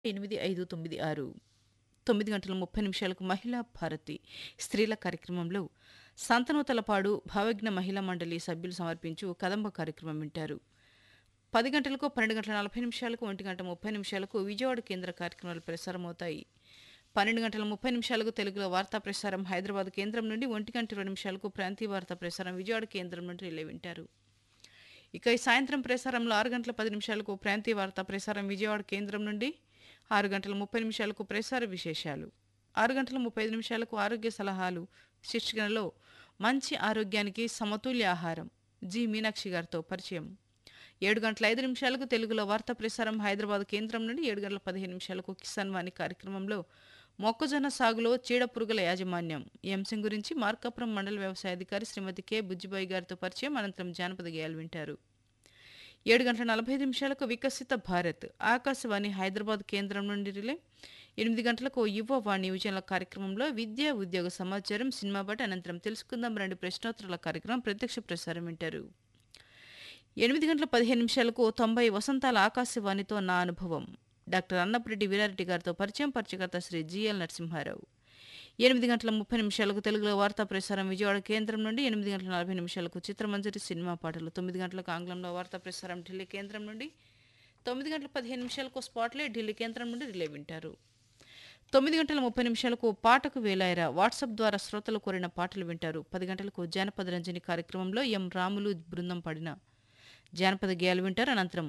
ఎనిమిది ఐదు తొమ్మిది ఆరు తొమ్మిది గంటల ముప్పై నిమిషాలకు మహిళా భారతి స్త్రీల కార్యక్రమంలో సంతనూతలపాడు భావజ్ఞ మహిళా మండలి సభ్యులు సమర్పించు కదంబ కార్యక్రమం వింటారు పది గంటలకు పన్నెండు గంటల నలభై నిమిషాలకు ఒంటి గంట ముప్పై నిమిషాలకు విజయవాడ కేంద్ర కార్యక్రమాలు ప్రసారమవుతాయి పన్నెండు గంటల ముప్పై నిమిషాలకు తెలుగులో వార్తా ప్రసారం హైదరాబాద్ కేంద్రం నుండి ఒంటి గంట ఇరవై నిమిషాలకు ప్రాంతీయ వార్తా ప్రసారం విజయవాడ కేంద్రం నుండి రిలే వింటారు ఇక ఈ సాయంత్రం ప్రసారంలో ఆరు గంటల పది నిమిషాలకు ప్రాంతీయ వార్తా ప్రసారం విజయవాడ కేంద్రం నుండి ఆరు గంటల ముప్పై నిమిషాలకు ప్రసార విశేషాలు ఆరు గంటల ముప్పై ఐదు నిమిషాలకు ఆరోగ్య సలహాలు శీర్షికలో మంచి ఆరోగ్యానికి సమతుల్య ఆహారం జి మీనాక్షి గారితో పరిచయం ఏడు గంటల ఐదు నిమిషాలకు తెలుగులో వార్తా ప్రసారం హైదరాబాద్ కేంద్రం నుండి ఏడు గంటల పదిహేను నిమిషాలకు కిసాన్ వాణి కార్యక్రమంలో మొక్కజొన్న సాగులో చీడ పురుగుల యాజమాన్యం ఈ అంశం గురించి మార్కాపురం మండల వ్యవసాయ అధికారి శ్రీమతి కె బుజ్జిబాయి గారితో పరిచయం అనంతరం జానపద గేయాలు వింటారు ఏడు గంటల నలభై ఐదు నిమిషాలకు వికసిత భారత్ ఆకాశవాణి హైదరాబాద్ కేంద్రం నుండి రిలే ఎనిమిది గంటలకు యువ వాణి యువజనుల కార్యక్రమంలో విద్యా ఉద్యోగ సమాచారం సినిమా బట్ అనంతరం తెలుసుకుందాం రెండు ప్రశ్నోత్తరాల కార్యక్రమం ప్రత్యక్ష ప్రసారం వింటారు ఎనిమిది గంటల పదిహేను నిమిషాలకు తొంభై వసంతాల ఆకాశవాణితో నా అనుభవం డాక్టర్ అన్నప్రెడ్డి వీరారెడ్డి గారితో పరిచయం పరిచయకర్త శ్రీ జిఎల్ నరసింహారావు ఎనిమిది గంటల ముప్పై నిమిషాలకు తెలుగులో వార్తా ప్రసారం విజయవాడ కేంద్రం నుండి ఎనిమిది గంటల నలభై నిమిషాలకు చిత్రమంజరి సినిమా పాటలు తొమ్మిది గంటలకు ఆంగ్లంలో వార్తా ప్రసారం ఢిల్లీ కేంద్రం నుండి తొమ్మిది గంటల పదిహేను నిమిషాలకు స్పాట్లైట్ ఢిల్లీ కేంద్రం నుండి రిలే వింటారు తొమ్మిది గంటల ముప్పై నిమిషాలకు పాటకు వేలాయరా వాట్సాప్ ద్వారా శ్రోతలు కోరిన పాటలు వింటారు పది గంటలకు జానపద రంజని కార్యక్రమంలో ఎం రాములు బృందం పాడిన జానపద గేయాలు వింటారు అనంతరం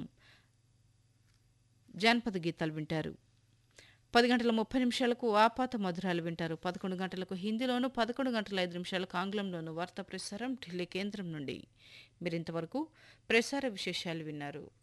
జానపద గీతాలు వింటారు పది గంటల ముప్పై నిమిషాలకు ఆపాత మధురాలు వింటారు పదకొండు గంటలకు హిందీలోను పదకొండు గంటల ఐదు నిమిషాలకు ఆంగ్లంలోను వార్తా ప్రసారం ఢిల్లీ కేంద్రం నుండి మీరింతవరకు ప్రసార విశేషాలు విన్నారు